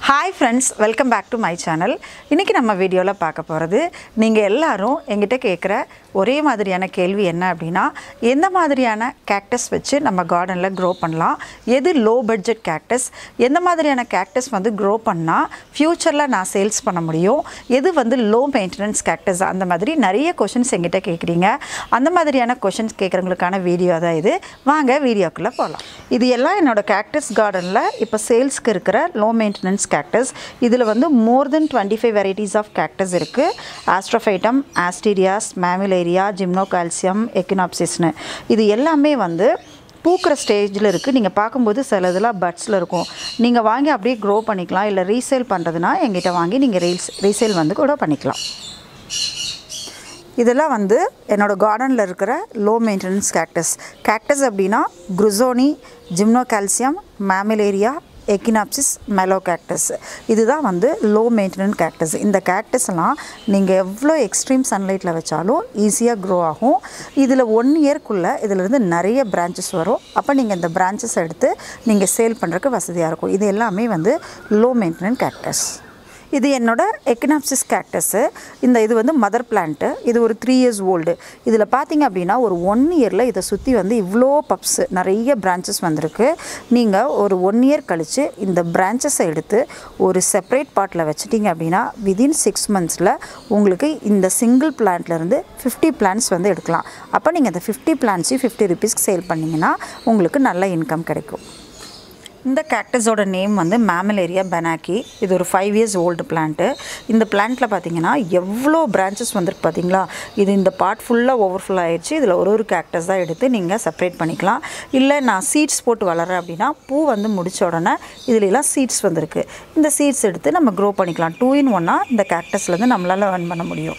hi friends welcome back to my channel இன்றைக்கி நம்ம வீடியோவில் பார்க்க போகிறது நீங்கள் எல்லாரும் எங்கிட்ட கேட்குற ஒரே மாதிரியான கேள்வி என்ன அப்படின்னா எந்த மாதிரியான கேக்டஸ் வச்சு நம்ம கார்டனில் க்ரோ பண்ணலாம் எது லோ பட்ஜெட் கேக்டஸ் எந்த மாதிரியான கேக்டஸ் வந்து க்ரோ பண்ணால் ஃப்யூச்சரில் நான் சேல்ஸ் பண்ண முடியும் எது வந்து லோ மெயின்டெனன்ஸ் கேக்டஸ் அந்த மாதிரி நிறைய கொஷின்ஸ் எங்கிட்ட கேட்குறீங்க அந்த மாதிரியான கொஷின்ஸ் கேட்குறவங்களுக்கான வீடியோ தான் இது வாங்க வீடியோக்குள்ளே போகலாம் இது எல்லாம் என்னோடய கேக்டஸ் கார்டனில் இப்போ சேல்ஸ்க்கு இருக்கிற லோ மெயின்டெனன்ஸ் கேக்டஸ் இதில் வந்து more than twenty five varieties of cactus இருக்குது ஆஸ்ட்ரோஃபைட்டம் ஆஸ்டீரியாஸ் மேமிலேரியா ஜிம்னோ கால்சியம் எக்கினாப்சிஸ்னு இது எல்லாமே வந்து பூக்கிற ஸ்டேஜில் இருக்குது நீங்கள் பார்க்கும்போது சில இதெல்லாம் பட்ஸில் இருக்கும் நீங்கள் வாங்கி அப்படியே க்ரோ பண்ணிக்கலாம் இல்லை ரீசேல் பண்ணுறதுனா எங்கிட்ட வாங்கி நீங்கள் ரீல்ஸ் ரீசேல் வந்து கூட பண்ணிக்கலாம் இதெல்லாம் வந்து என்னோடய கார்டனில் இருக்கிற லோ மெயின்டெனன்ஸ் கேக்டஸ் கேக்டஸ் அப்படின்னா grusonii Gymnocalycium Mammillaria Echinopsis Melocactus இதுதான் வந்து லோ மெயின்டெனன்ஸ் கேக்டஸ் இந்த கேக்டஸ்லாம் நீங்கள் எவ்வளோ எக்ஸ்ட்ரீம் சன்லைட்டில் வச்சாலும் ஈஸியாக க்ரோ ஆகும் இதில் ஒன் இயர்க்குள்ளே இதிலிருந்து நிறைய பிரான்ச்சஸ் வரும் அப்போ நீங்கள் இந்த பிரான்ச்சஸ் எடுத்து நீங்கள் சேல் பண்ணுறதுக்கு வசதியாக இருக்கும் இது எல்லாமே வந்து லோ மெயின்டெனன்ஸ் கேக்டஸ் இது என்னோட எக்கனாப்சிஸ் கேக்டஸு இந்த இது வந்து மதர் பிளான்ட்டு இது ஒரு த்ரீ இயர்ஸ் ஓல்டு இதில் பார்த்தீங்க அப்படின்னா ஒரு ஒன் இயரில் இதை சுற்றி வந்து இவ்வளோ பப்ஸ் நிறைய பிரான்ச்சஸ் வந்திருக்கு நீங்கள் ஒரு ஒன் இயர் கழித்து இந்த பிரான்ச்சஸை எடுத்து ஒரு செப்பரேட் பாட்டில் வச்சிட்டிங்க அப்படின்னா விதின் சிக்ஸ் மந்த்ஸில் உங்களுக்கு இந்த சிங்கிள் பிளான்ட்லேருந்து ஃபிஃப்டி பிளான்ஸ் வந்து எடுக்கலாம் அப்போ நீங்கள் இந்த ஃபிஃப்டி பிளான்ஸையும் ஃபிஃப்டி ருபீஸ்க்கு சேல் பண்ணிங்கன்னா உங்களுக்கு நல்ல இன்கம் கிடைக்கும் இந்த கேக்டஸோட நேம் வந்து மேமலேரியா பெனாக்கி இது ஒரு ஃபைவ் இயர்ஸ் ஓல்டு பிளான்ட்டு இந்த பிளான்ட்டில் பார்த்தீங்கன்னா எவ்வளோ பிரான்ச்சஸ் வந்திருக்கு பார்த்தீங்களா இது இந்த பார்ட் ஃபுல்லாக ஓவர்ஃபுல் ஆயிடுச்சு இதில் ஒரு ஒரு கேக்டஸ் தான் எடுத்து நீங்கள் செப்பரேட் பண்ணிக்கலாம் இல்லை நான் சீட்ஸ் போட்டு வளர்கிறேன் அப்படின்னா பூ வந்து முடிச்ச உடனே இதுலலாம் சீட்ஸ் வந்திருக்கு இந்த சீட்ஸ் எடுத்து நம்ம க்ரோ பண்ணிக்கலாம் டூ இன் ஒன்னாக இந்த கேக்டஸ்லேருந்து நம்மளால் earn பண்ண முடியும்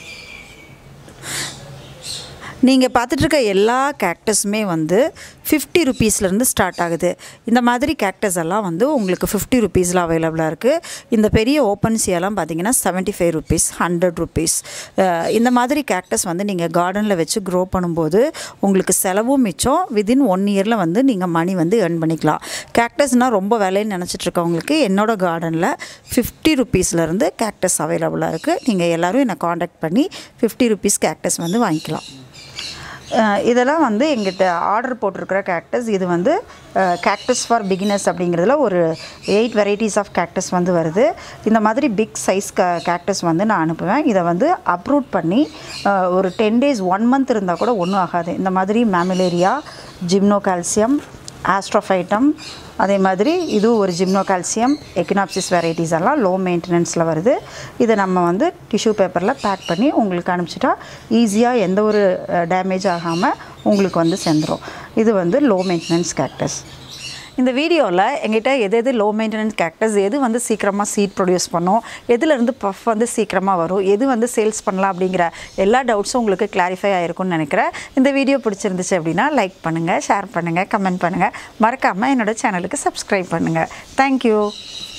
நீங்கள் பார்த்துட்ருக்க எல்லா கேக்டஸுமே வந்து ஃபிஃப்டி ருபீஸ்லேருந்து ஸ்டார்ட் ஆகுது இந்த மாதிரி கேக்டஸ் எல்லாம் வந்து உங்களுக்கு ஃபிஃப்டி ருபீஸில் அவைலபிளாக இருக்குது இந்த பெரிய ஓப்பன்சியெல்லாம் பார்த்தீங்கன்னா seventy five rupees hundred rupees இந்த மாதிரி கேக்டஸ் வந்து நீங்கள் கார்டனில் வச்சு க்ரோ பண்ணும்போது உங்களுக்கு செலவும் மிச்சம் விதின் ஒன் இயரில் வந்து நீங்கள் மணி வந்து earn பண்ணிக்கலாம் கேக்டஸ்னால் ரொம்ப விலைன்னு நினச்சிட்டு இருக்கவங்களுக்கு என்னோடய கார்டனில் ஃபிஃப்டி ருபீஸ்லேருந்து கேக்டஸ் அவைலபிளாக இருக்குது நீங்கள் எல்லோரும் என்னை காண்டாக்ட் பண்ணி ஃபிஃப்டி ருபீஸ் கேக்டஸ் வந்து வாங்கிக்கலாம் அஹ் இதெல்லாம் வந்து எங்கிட்ட ஆர்டர் போட்டிருக்கிற கேக்டஸ் இது வந்து கேக்டஸ் ஃபார் பிகினர்ஸ் அப்படிங்கிறதுல ஒரு எயிட் வெரைட்டிஸ் ஆஃப் கேக்டஸ் வந்து வருது இந்த மாதிரி பிக் சைஸ் க கேக்டஸ் வந்து நான் அனுப்புவேன் இதை வந்து அப்ரூட் பண்ணி அஹ், ஒரு டென் டேஸ் ஒன் மந்த் இருந்தால் கூட ஒன்றும் ஆகாது இந்த மாதிரி மேமிலேரியா ஜிம்னோ கால்சியம் ஆஸ்ட்ரோஃபைட்டம் அதே மாதிரி இது ஒரு ஜிம்னோ கால்சியம் எக்கினாப்சிஸ் வெரைட்டிஸ் எல்லாம் லோ மெயின்டெனன்ஸில் வருது இதை நம்ம வந்து டிஷ்யூ பேப்பரில் பேக் பண்ணி உங்களுக்கு அனுப்பிச்சிட்டா ஈஸியாக எந்த ஒரு டேமேஜ் ஆகாமல் உங்களுக்கு வந்து சேர்ந்துடும் இது வந்து லோ மெயின்டெனன்ஸ் கேக்டஸ் இந்த வீடியோவில் எங்கிட்ட எது எது லோ மெயின்டெனன்ஸ் கேக்டஸ் எது வந்து சீக்கிரமாக சீட் ப்ரொடியூஸ் பண்ணும் எதுலேருந்து பஃப் வந்து சீக்கிரமாக வரும் எது வந்து சேல்ஸ் பண்ணலாம் அப்படிங்கிற எல்லா டவுட்ஸும் உங்களுக்கு கிளாரிஃபை ஆகிருக்கும்னு நினைக்கிறேன் இந்த வீடியோ பிடிச்சிருந்துச்சு அப்படின்னா லைக் பண்ணுங்கள் ஷேர் பண்ணுங்கள் கமெண்ட் பண்ணுங்கள் மறக்காமல் என்னோட சேனலுக்கு சப்ஸ்கிரைப் பண்ணுங்கள் தேங்க்யூ